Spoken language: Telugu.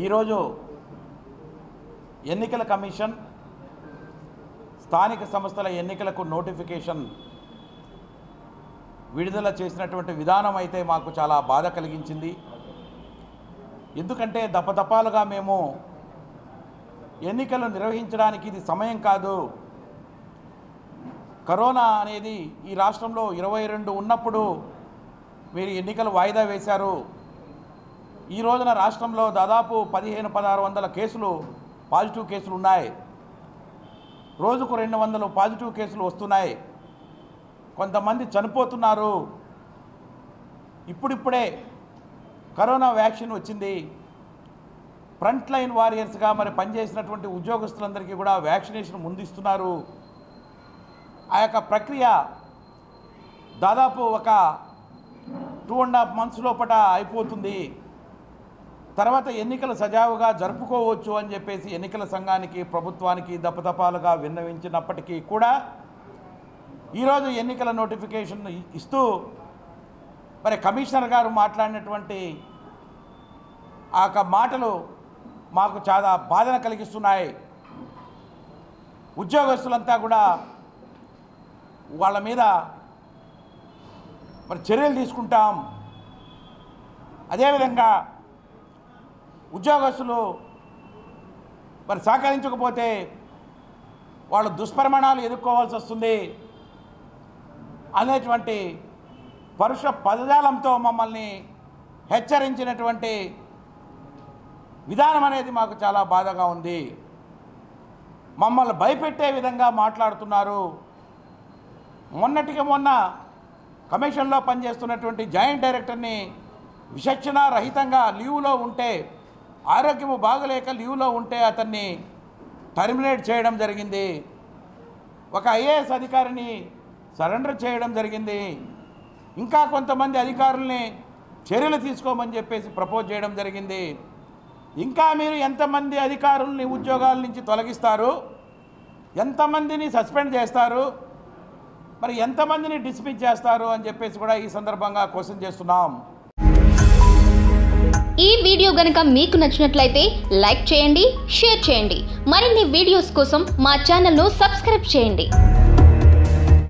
ఈరోజు ఎన్నికల కమిషన్ స్థానిక సంస్థల ఎన్నికలకు నోటిఫికేషన్ విడుదల చేసినటువంటి విధానం అయితే మాకు చాలా బాధ కలిగించింది ఎందుకంటే దపదపాలుగా మేము ఎన్నికలు నిర్వహించడానికి ఇది సమయం కాదు కరోనా అనేది ఈ రాష్ట్రంలో ఇరవై రెండు ఉన్నప్పుడు మీరు ఎన్నికలు వాయిదా వేశారు ఈ రోజున రాష్ట్రంలో దాదాపు పదిహేను పదహారు వందల కేసులు పాజిటివ్ కేసులు ఉన్నాయి రోజుకు రెండు వందలు పాజిటివ్ కేసులు వస్తున్నాయి కొంతమంది చనిపోతున్నారు ఇప్పుడిప్పుడే కరోనా వ్యాక్సిన్ వచ్చింది ఫ్రంట్ లైన్ వారియర్స్గా మరి పనిచేసినటువంటి ఉద్యోగస్తులందరికీ కూడా వ్యాక్సినేషన్ ముందిస్తున్నారు ఆ యొక్క ప్రక్రియ దాదాపు ఒక టూ అండ్ హాఫ్ మంత్స్ లోపల అయిపోతుంది తర్వాత ఎన్నికలు సజావుగా జరుపుకోవచ్చు అని చెప్పేసి ఎన్నికల సంఘానికి ప్రభుత్వానికి దపదపాలుగా విన్నవించినప్పటికీ కూడా ఈరోజు ఎన్నికల నోటిఫికేషన్ ఇస్తూ మరి కమిషనర్ గారు మాట్లాడినటువంటి ఆ యొక్క మాటలు మాకు చాలా బాధన కలిగిస్తున్నాయి ఉద్యోగస్తులంతా కూడా వాళ్ళ మీద మరి చర్యలు తీసుకుంటాం అదేవిధంగా ఉద్యోగస్తులు మరి సహకరించకపోతే వాళ్ళు దుష్పరిమాణాలు ఎదుర్కోవాల్సి వస్తుంది అనేటువంటి పరుష పదజాలంతో మమ్మల్ని హెచ్చరించినటువంటి విధానం అనేది మాకు చాలా బాధగా ఉంది మమ్మల్ని భయపెట్టే విధంగా మాట్లాడుతున్నారు మొన్నటికి మొన్న కమిషన్లో పనిచేస్తున్నటువంటి జాయింట్ డైరెక్టర్ని విచక్షణ రహితంగా లీవ్లో ఉంటే ఆరోగ్యము బాగలేక లీవ్లో ఉంటే అతన్ని టర్మినేట్ చేయడం జరిగింది ఒక ఐఏఎస్ అధికారిని సరెండర్ చేయడం జరిగింది ఇంకా కొంతమంది అధికారుల్ని చర్యలు తీసుకోమని చెప్పేసి ప్రపోజ్ చేయడం జరిగింది ఇంకా మీరు ఎంతమంది అధికారుల్ని ఉద్యోగాల నుంచి తొలగిస్తారు ఎంతమందిని సస్పెండ్ చేస్తారు మరి ఎంతమందిని డిస్మిస్ చేస్తారు అని చెప్పేసి కూడా ఈ సందర్భంగా క్వశ్చన్ చేస్తున్నాం ఈ వీడియో గనుక మీకు నచ్చినట్లయితే లైక్ చేయండి షేర్ చేయండి మరిన్ని వీడియోస్ కోసం మా ఛానల్ను సబ్స్క్రైబ్ చేయండి